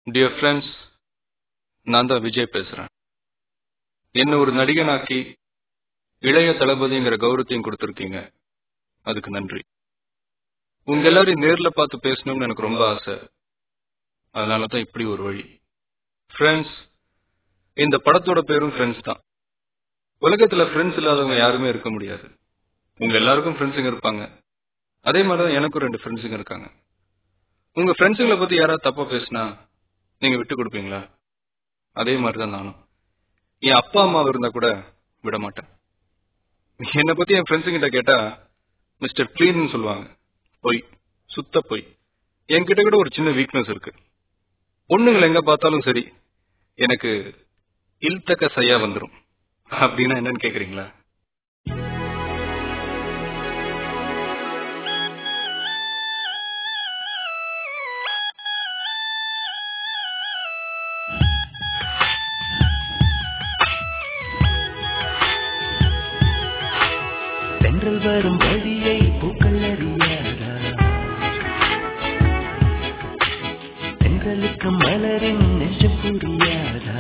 Dear friends நான் தான் விஜய் பேசுறேன் என்ன ஒரு நடிகனாக்கி இளைய தளபதிங்கிற கௌரவத்தையும் கொடுத்துருக்கீங்க அதுக்கு நன்றி உங்க எல்லாரையும் நேர்ல பார்த்து பேசணும்னு எனக்கு ரொம்ப ஆசை அதனால தான் இப்படி ஒரு வழி ஃப்ரெண்ட்ஸ் இந்த படத்தோட பேரும் ஃப்ரெண்ட்ஸ் தான் உலகத்துல ஃப்ரெண்ட்ஸ் இல்லாதவங்க யாருமே இருக்க முடியாது உங்க எல்லாருக்கும் ஃப்ரெண்ட்ஸுங்க இருப்பாங்க அதே மாதிரி தான் எனக்கும் ரெண்டு ஃப்ரெண்ட்ஸுங்க இருக்காங்க உங்க ஃப்ரெண்ட்ஸுங்களை பத்தி யாராவது தப்பா பேசினா நீங்க விட்டு கொடுப்பீங்களா அதே மாதிரி தான் நானும் என் அப்பா அம்மா இருந்தா கூட விட மாட்டேன் என்னை பத்தி என் ஃப்ரெண்ட்ஸு கிட்ட கேட்டா மிஸ்டர் கிளீன் சொல்லுவாங்க பொய் சுத்த பொய் என்கிட்ட கூட ஒரு சின்ன வீக்னஸ் இருக்கு பொண்ணுங்களை எங்க பார்த்தாலும் சரி எனக்கு இல்தக்க சையா வந்துரும் அப்படின்னா என்னன்னு கேக்குறீங்களா தென்றல் வரும் வழியை பூக்கள் அறியாதா தென்றலுக்கு மலரின் நெஞ்சம் புரியாதா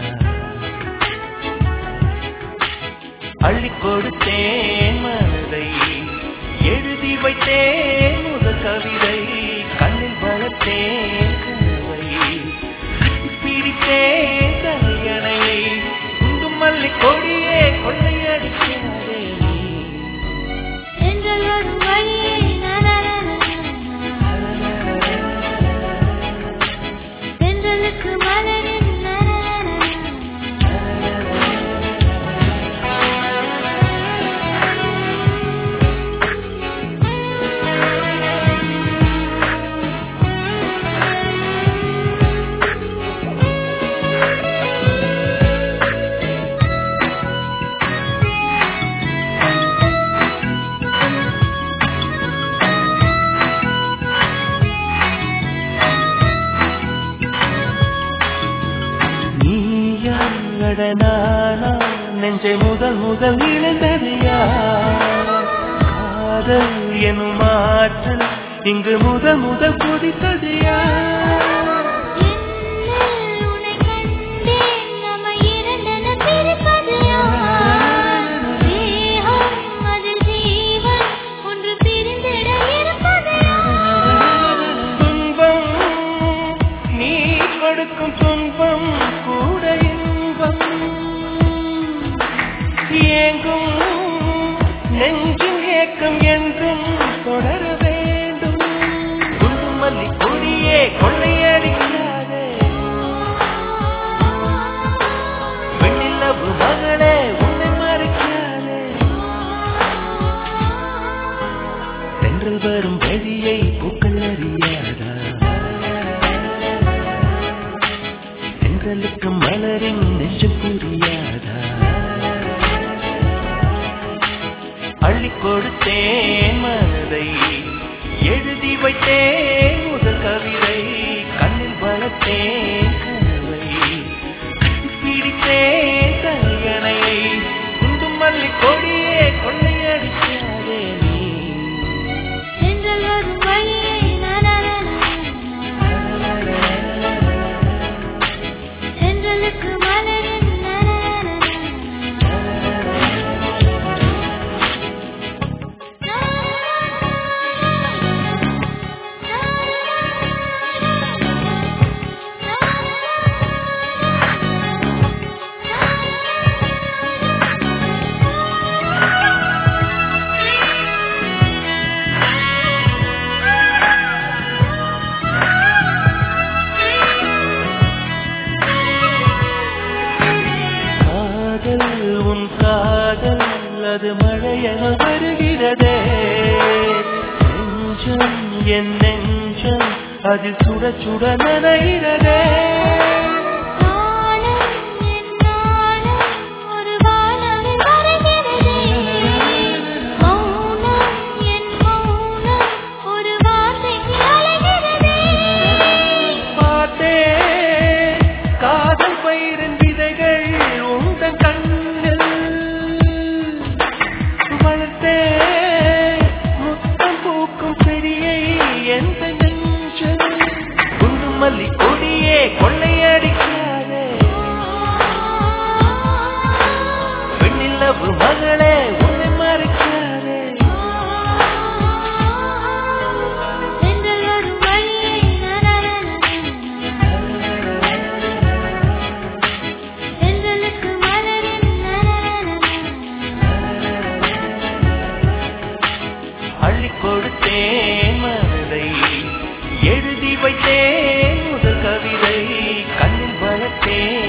அள்ளி கொடுத்தேன் மனதை எழுதி வைத்தேன் முதல் கவிதை கண்ணில் வளர்த்தேன் கனவை பிடித்தேன் தலையணையை குண்டும் மல்லி கொடியே கொள்ளையடிக்காதே நீ தென்றல் வரும் வழியே நனனனனன. தென்றலுக்கு மலரின் நனனனனன. நீயாட நானா நெஞ்சை முதல் முதல் இழந்தது யார் காதல் எனும் ஆற்றல் இங்கு முதல் முதல் குதித்தது யார் என்னில் உன்னை கண்டேன், நம்ம இரண்டென பிரிப்பது யார்? தேகம் அதில் ஜீவன், ஒன்று பிரிந்திட இருப்பது யார்? துன்பம் நீ கொடுக்கும் துன்பம் கூட இன்பம் ஏங்கும் நெஞ்சும் ஏக்கம் என்றும் தொடர வேண்டும் குண்டு மல்லி கொடியே கொள்ளையடிக்காதே வெண்ணிலவு மகளே உன்னை மறைக்காதே தென்றல் வரும் வழியை பூக்கள் அறியாதா தென்றலுக்கு மலரின் நெஞ்சம் புரியாதா அள்ளி கொடுத்தேன் மனதை எழுதி வைத்தேன் முதல் கவிதை கண்ணில் வளர்த்தேன் கனவை பிடித்தேன் தலையணையை குண்டும் மல்லி கொடியே கொள்ளையடிக்காதே நீ தென்றல் வரும் வழியே நனனனனன. தென்றலுக்கு மலரின் காதல் உன் காதல் அது மழையென வருகிறதே நெஞ்சம் என் நெஞ்சம் அதில் சுட சுட நனைகிறதே நாளும் என் நாளும் ஒரு வானவில் வருகிறதே. மௌனம் என் மௌனம் ஒரு வார்த்தைக்கு அலைகிறதே. பார்த்தேன் காதல் பயிரின் விதைகள் உந்தன் கண்ணில் வளர்த்தேன் முத்தம் பூக்கும் பெரியை எந்த நெஞ்சம் குண்டு மல்லி கொடியே வைத்தேன் முதல் கவிதை கண்ணில் வளர்த்தேன்